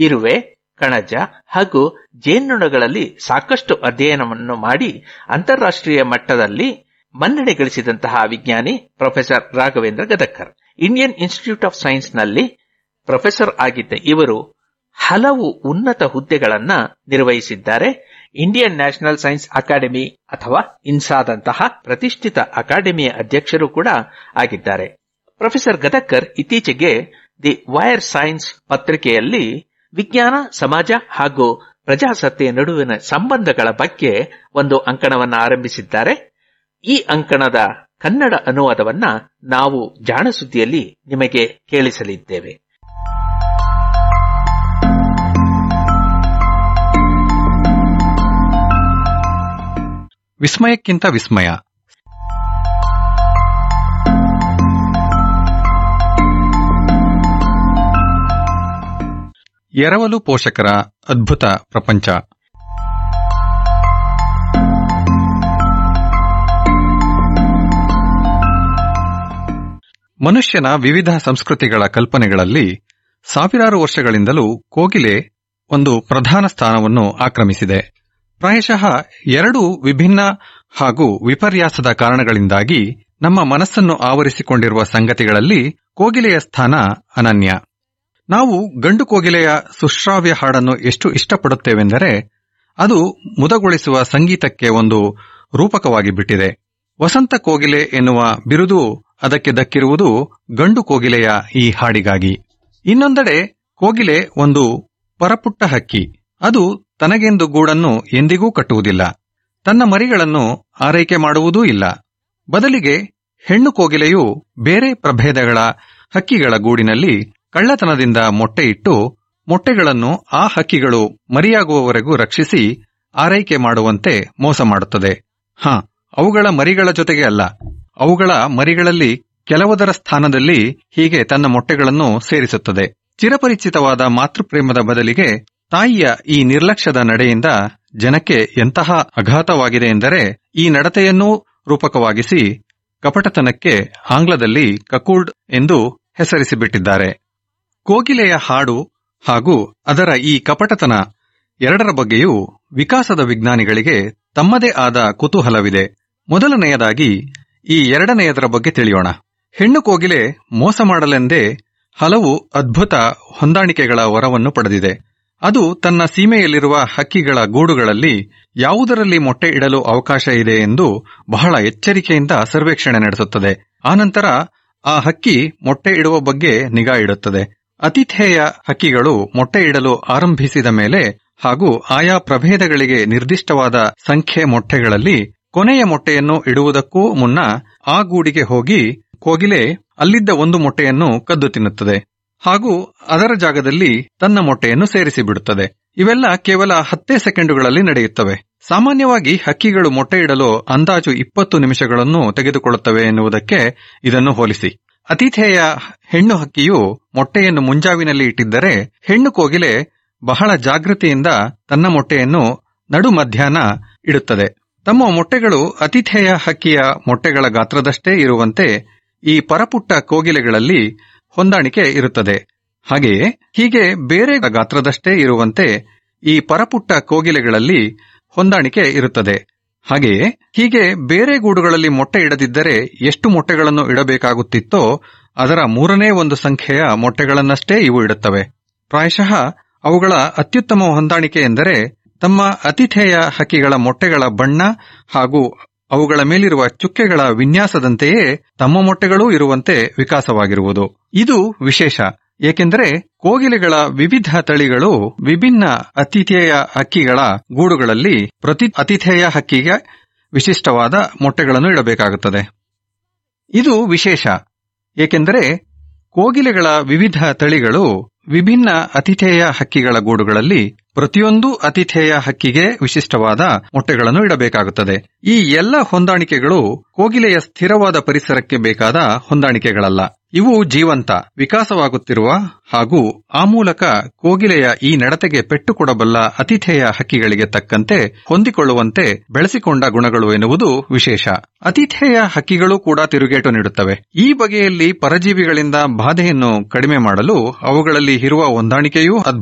ಇರುವೆ ಕಣಜ ಹಾಗೂ ಜೇನುನೊಣಗಳಲ್ಲಿ ಸಾಕಷ್ಟು ಅಧ್ಯಯನವನ್ನು ಮಾಡಿ ಅಂತಾರಾಷ್ಟ್ರೀಯ ಮಟ್ಟದಲ್ಲಿ ಮನ್ನಣೆ ಗಳಿಸಿದಂತಹ ವಿಜ್ಞಾನಿ professor Raghavendra Gadakkar Indian Institute of Science ನಲ್ಲಿ ಪ್ರೊಫೆಸರ್ ಆಗಿದ್ದ ಇವರು ಹಲವು ಉನ್ನತ ಹುದ್ದೆಗಳನ್ನ ನಿರ್ವಹಿಸಿದ್ದಾರೆ ಇಂಡಿಯನ್ ನ್ಯಾಷನಲ್ ಸೈನ್ಸ್ ಅಕಾಡೆಮಿ ಅಥವಾ ಇನ್ಸಾದಂತಹ ಪ್ರತಿಷ್ಠಿತ ಅಕಾಡೆಮಿಯ ಅಧ್ಯಕ್ಷರು ಕೂಡ ಆಗಿದ್ದಾರೆ ಪ್ರೊಫೆಸರ್ ಗದಕ್ಕರ್ ಇತ್ತೀಚೆಗೆ ದಿ ವೈರ್ ಸೈನ್ಸ್ ಪತ್ರಿಕೆಯಲ್ಲಿ ವಿಜ್ಞಾನ ಸಮಾಜ ಹಾಗೂ ಪ್ರಜಾಸತ್ತೆಯ ನಡುವಿನ ಸಂಬಂಧಗಳ ಬಗ್ಗೆ ಒಂದು ಅಂಕಣವನ್ನು ಆರಂಭಿಸಿದ್ದಾರೆ ಈ ಅಂಕಣದ ಕನ್ನಡ ಅನುವಾದವನ್ನ ನಾವು ಜಾಣಸುದ್ದಿಯಲ್ಲಿ ನಿಮಗೆ ಕೇಳಿಸಲಿದ್ದೇವೆ ವಿಸ್ಮಯಕ್ಕಿಂತ ವಿಸ್ಮಯ ಎರವಲು ಪೋಷಕರ ಅದ್ಭುತ ಪ್ರಪಂಚ ಮನುಷ್ಯನ ವಿವಿಧ ಸಂಸ್ಕೃತಿಗಳ ಕಲ್ಪನೆಗಳಲ್ಲಿ ಸಾವಿರಾರು ವರ್ಷಗಳಿಂದಲೂ ಕೋಗಿಲೆ ಒಂದು ಪ್ರಧಾನ ಸ್ಥಾನವನ್ನು ಆಕ್ರಮಿಸಿದೆ ಪ್ರಾಯಶಃ ಎರಡು ವಿಭಿನ್ನ ಹಾಗೂ ವಿಪರ್ಯಾಸದ ಕಾರಣಗಳಿಂದಾಗಿ ನಮ್ಮ ಮನಸ್ಸನ್ನು ಆವರಿಸಿಕೊಂಡಿರುವ ಸಂಗತಿಗಳಲ್ಲಿ ಕೋಗಿಲೆಯ ಸ್ಥಾನ ಅನನ್ಯ ನಾವು ಗಂಡು ಕೋಗಿಲೆಯ ಸುಶ್ರಾವ್ಯ ಹಾಡನ್ನು ಎಷ್ಟು ಇಷ್ಟಪಡುತ್ತೇವೆಂದರೆ ಅದು ಮುದಗೊಳಿಸುವ ಸಂಗೀತಕ್ಕೆ ಒಂದು ರೂಪಕವಾಗಿ ಬಿಟ್ಟಿದೆ ವಸಂತ ಕೋಗಿಲೆ ಎನ್ನುವ ಬಿರುದು ಅದಕ್ಕೆ ದಕ್ಕಿರುವುದು ಗಂಡು ಕೋಗಿಲೆಯ ಈ ಹಾಡಿಗಾಗಿ ಇನ್ನೊಂದೆಡೆ ಕೋಗಿಲೆ ಒಂದು ಪರಪುಟ್ಟ ಹಕ್ಕಿ ಅದು ತನಗೆಂದು ಗೂಡನ್ನು ಎಂದಿಗೂ ಕಟ್ಟುವುದಿಲ್ಲ ತನ್ನ ಮರಿಗಳನ್ನು ಆರೈಕೆ ಮಾಡುವುದೂ ಇಲ್ಲ ಬದಲಿಗೆ ಹೆಣ್ಣು ಕೋಗಿಲೆಯು ಬೇರೆ ಪ್ರಭೇದಗಳ ಹಕ್ಕಿಗಳ ಗೂಡಿನಲ್ಲಿ ಕಳ್ಳತನದಿಂದ ಮೊಟ್ಟೆ ಇಟ್ಟು ಮೊಟ್ಟೆಗಳನ್ನು ಆ ಹಕ್ಕಿಗಳು ಮರಿಯಾಗುವವರೆಗೂ ರಕ್ಷಿಸಿ ಆರೈಕೆ ಮಾಡುವಂತೆ ಮೋಸ ಮಾಡುತ್ತದೆ ಹ ಅವುಗಳ ಮರಿಗಳ ಜೊತೆಗೆ ಅಲ್ಲ ಅವುಗಳ ಮರಿಗಳಲ್ಲಿ ಕೆಲವದರ ಸ್ಥಾನದಲ್ಲಿ ಹೀಗೆ ತನ್ನ ಮೊಟ್ಟೆಗಳನ್ನು ಸೇರಿಸುತ್ತದೆ ಚಿರಪರಿಚಿತವಾದ ಮಾತೃಪ್ರೇಮದ ಬದಲಿಗೆ ತಾಯಿಯ ಈ ನಿರ್ಲಕ್ಷ್ಯದ ನಡೆಯಿಂದ ಜನಕ್ಕೆ ಎಂತಹ ಅಘಾತವಾಗಿದೆ ಎಂದರೆ ಈ ನಡತೆಯನ್ನೂ ರೂಪಕವಾಗಿಸಿ ಕಪಟತನಕ್ಕೆ ಆಂಗ್ಲದಲ್ಲಿ ಕಕೂಡ್ ಎಂದು ಹೆಸರಿಸಿಬಿಟ್ಟಿದ್ದಾರೆ ಕೋಗಿಲೆಯ ಹಾಡು ಹಾಗೂ ಅದರ ಈ ಕಪಟತನ ಎರಡರ ಬಗ್ಗೆಯೂ ವಿಕಾಸದ ವಿಜ್ಞಾನಿಗಳಿಗೆ ತಮ್ಮದೇ ಆದ ಕುತೂಹಲವಿದೆ ಮೊದಲನೆಯದಾಗಿ ಈ ಎರಡನೆಯದರ ಬಗ್ಗೆ ತಿಳಿಯೋಣ ಹೆಣ್ಣು ಕೋಗಿಲೆ ಮೋಸ ಮಾಡಲೆಂದೇ ಹಲವು ಅದ್ಭುತ ಹೊಂದಾಣಿಕೆಗಳ ವರವನ್ನು ಪಡೆದಿದೆ ಅದು ತನ್ನ ಸೀಮೆಯಲ್ಲಿರುವ ಹಕ್ಕಿಗಳ ಗೂಡುಗಳಲ್ಲಿ ಯಾವುದರಲ್ಲಿ ಮೊಟ್ಟೆ ಇಡಲು ಅವಕಾಶ ಇದೆ ಎಂದು ಬಹಳ ಎಚ್ಚರಿಕೆಯಿಂದ ಸರ್ವೇಕ್ಷಣೆ ನಡೆಸುತ್ತದೆ ಆನಂತರ ಆ ಹಕ್ಕಿ ಮೊಟ್ಟೆ ಇಡುವ ಬಗ್ಗೆ ನಿಗಾ ಇಡುತ್ತದೆ ಅತಿಥೇಯ ಹಕ್ಕಿಗಳು ಮೊಟ್ಟೆ ಇಡಲು ಆರಂಭಿಸಿದ ಮೇಲೆ ಹಾಗೂ ಆಯಾ ಪ್ರಭೇದಗಳಿಗೆ ನಿರ್ದಿಷ್ಟವಾದ ಸಂಖ್ಯೆ ಮೊಟ್ಟೆಗಳಲ್ಲಿ ಕೊನೆಯ ಮೊಟ್ಟೆಯನ್ನು ಇಡುವುದಕ್ಕೂ ಮುನ್ನ ಆ ಗೂಡಿಗೆ ಹೋಗಿ ಕೋಗಿಲೆ ಅಲ್ಲಿದ್ದ ಒಂದು ಮೊಟ್ಟೆಯನ್ನು ಕದ್ದು ತಿನ್ನುತ್ತದೆ ಹಾಗೂ ಅದರ ಜಾಗದಲ್ಲಿ ತನ್ನ ಮೊಟ್ಟೆಯನ್ನು ಸೇರಿಸಿ ಬಿಡುತ್ತದೆ ಇವೆಲ್ಲ ಕೇವಲ ಹತ್ತೇ ಸೆಕೆಂಡುಗಳಲ್ಲಿ ನಡೆಯುತ್ತವೆ ಸಾಮಾನ್ಯವಾಗಿ ಹಕ್ಕಿಗಳು ಮೊಟ್ಟೆ ಇಡಲು ಅಂದಾಜು ಇಪ್ಪತ್ತು ನಿಮಿಷಗಳನ್ನು ತೆಗೆದುಕೊಳ್ಳುತ್ತವೆ ಎನ್ನುವುದಕ್ಕೆ ಇದನ್ನು ಹೋಲಿಸಿ ಅತಿಥೇಯ ಹೆಣ್ಣು ಹಕ್ಕಿಯು ಮೊಟ್ಟೆಯನ್ನು ಮುಂಜಾವಿನಲ್ಲಿ ಇಟ್ಟಿದ್ದರೆ ಹೆಣ್ಣು ಕೋಗಿಲೆ ಬಹಳ ಜಾಗೃತಿಯಿಂದ ತನ್ನ ಮೊಟ್ಟೆಯನ್ನು ನಡು ಮಧ್ಯಾಹ್ನ ಇಡುತ್ತದೆ ತಮ್ಮ ಮೊಟ್ಟೆಗಳು ಅತಿಥೇಯ ಹಕ್ಕಿಯ ಮೊಟ್ಟೆಗಳ ಗಾತ್ರದಷ್ಟೇ ಇರುವಂತೆ ಈ ಪರಪುಟ್ಟ ಕೋಗಿಲೆಗಳಲ್ಲಿ ಹೊಂದಾಣಿಕೆ ಇರುತ್ತದೆ ಹಾಗೆಯೇ ಹೀಗೆ ಬೇರೆ ಗಾತ್ರದಷ್ಟೇ ಇರುವಂತೆ ಈ ಪರಪುಟ್ಟ ಕೋಗಿಲೆಗಳಲ್ಲಿ ಹೊಂದಾಣಿಕೆ ಇರುತ್ತದೆ ಹಾಗೆಯೇ ಹೀಗೆ ಬೇರೆ ಗೂಡುಗಳಲ್ಲಿ ಮೊಟ್ಟೆ ಇಡದಿದ್ದರೆ ಎಷ್ಟು ಮೊಟ್ಟೆಗಳನ್ನು ಇಡಬೇಕಾಗುತ್ತಿತ್ತೋ ಅದರ ಮೂರನೇ ಒಂದು ಸಂಖ್ಯೆಯ ಮೊಟ್ಟೆಗಳನ್ನಷ್ಟೇ ಇವು ಇಡುತ್ತವೆ ಪ್ರಾಯಶಃ ಅವುಗಳ ಅತ್ಯುತ್ತಮ ಹೊಂದಾಣಿಕೆ ಎಂದರೆ ತಮ್ಮ ಅತಿಥೇಯ ಹಕ್ಕಿಗಳ ಮೊಟ್ಟೆಗಳ ಬಣ್ಣ ಹಾಗೂ ಅವುಗಳ ಮೇಲಿರುವ ಚುಕ್ಕೆಗಳ ವಿನ್ಯಾಸದಂತೆಯೇ ತಮ್ಮ ಮೊಟ್ಟೆಗಳೂ ಇರುವಂತೆ ವಿಕಾಸವಾಗಿರುವುದು ಇದು ವಿಶೇಷ ಏಕೆಂದರೆ ಕೋಗಿಲೆಗಳ ವಿವಿಧ ತಳಿಗಳು ವಿಭಿನ್ನ ಅತಿಥೇಯ ಹಕ್ಕಿಗಳ ಗೂಡುಗಳಲ್ಲಿ ಪ್ರತಿ ಅತಿಥೇಯ ಹಕ್ಕಿಗೆ ವಿಶಿಷ್ಟವಾದ ಮೊಟ್ಟೆಗಳನ್ನು ಇಡಬೇಕಾಗುತ್ತದೆ ಇದು ವಿಶೇಷ ಏಕೆಂದರೆ ಕೋಗಿಲೆಗಳ ವಿವಿಧ ತಳಿಗಳು ವಿಭಿನ್ನ ಅತಿಥೇಯ ಹಕ್ಕಿಗಳ ಗೂಡುಗಳಲ್ಲಿ ಪ್ರತಿಯೊಂದು ಅತಿಥೇಯ ಹಕ್ಕಿಗೆ ವಿಶಿಷ್ಟವಾದ ಮೊಟ್ಟೆಗಳನ್ನು ಇಡಬೇಕಾಗುತ್ತದೆ ಈ ಎಲ್ಲ ಹೊಂದಾಣಿಕೆಗಳು ಕೋಗಿಲೆಯ ಸ್ಥಿರವಾದ ಪರಿಸರಕ್ಕೆ ಬೇಕಾದ ಹೊಂದಾಣಿಕೆಗಳಲ್ಲ ಇವು ಜೀವಂತ ವಿಕಾಸವಾಗುತ್ತಿರುವ ಹಾಗೂ ಆ ಮೂಲಕ ಕೋಗಿಲೆಯ ಈ ನಡತೆಗೆ ಪೆಟ್ಟು ಕೊಡಬಲ್ಲ ಅತಿಥೇಯ ಹಕ್ಕಿಗಳಿಗೆ ತಕ್ಕಂತೆ ಹೊಂದಿಕೊಳ್ಳುವಂತೆ ಬೆಳೆಸಿಕೊಂಡ ಗುಣಗಳು ಎನ್ನುವುದು ವಿಶೇಷ ಅತಿಥೇಯ ಹಕ್ಕಿಗಳು ಕೂಡ ತಿರುಗೇಟು ನೀಡುತ್ತವೆ ಈ ಬಗೆಯಲ್ಲಿ ಪರಜೀವಿಗಳಿಂದ ಬಾಧೆಯನ್ನು ಕಡಿಮೆ ಮಾಡಲು ಅವುಗಳಲ್ಲಿ ಇರುವ ಹೊಂದಾಣಿಕೆಯೂ ಅದ್ಭುತ